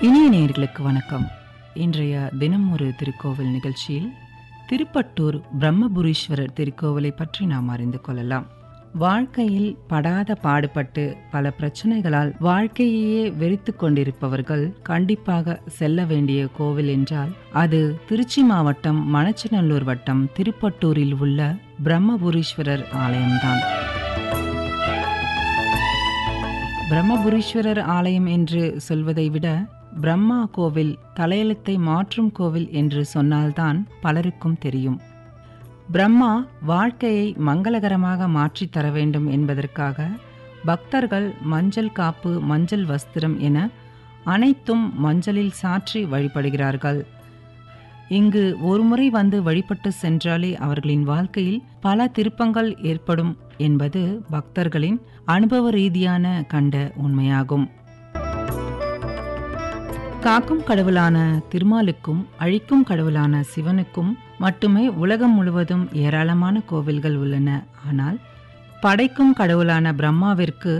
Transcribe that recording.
இனிய நேயர்களுக்கு வணக்கம் இன்றைய தினம் ஒரு திருக்கோவில் நிகழ்ச்சியில் திருப்பட்டூர் பிரம்மபுரீஸ்வரர் திருக்கோவிலை பற்றி நாம் அறிந்து கொள்ளலாம் வாழ்க்கையில் படாத பாடுபட்டு பல பிரச்சனைகளால் வாழ்க்கையையே வெறித்து கொண்டிருப்பவர்கள் கண்டிப்பாக செல்ல வேண்டிய கோவில் என்றால் அது திருச்சி மாவட்டம் மணச்சநல்லூர் வட்டம் திருப்பட்டூரில் உள்ள பிரம்மபுரீஸ்வரர் ஆலயம்தான் பிரம்மபுரீஸ்வரர் ஆலயம் என்று சொல்வதை விட பிரம்மா கோவில் தலையெழுத்தை மாற்றும் கோவில் என்று சொன்னால்தான் பலருக்கும் தெரியும் பிரம்மா வாழ்க்கையை மங்களகரமாக மாற்றித் தர வேண்டும் என்பதற்காக பக்தர்கள் மஞ்சள் காப்பு மஞ்சள் வஸ்திரம் என அனைத்தும் மஞ்சளில் சாற்றி வழிபடுகிறார்கள் இங்கு ஒருமுறை வந்து வழிபட்டு சென்றாலே அவர்களின் வாழ்க்கையில் பல திருப்பங்கள் ஏற்படும் என்பது பக்தர்களின் அனுபவ ரீதியான கண்ட உண்மையாகும் காக்கும் கடவுளான திருமாலுக்கும் அழிக்கும் கடவுளான சிவனுக்கும் மட்டுமே உலகம் முழுவதும் ஏராளமான கோவில்கள் உள்ளன ஆனால் படைக்கும் கடவுளான பிரம்மாவிற்கு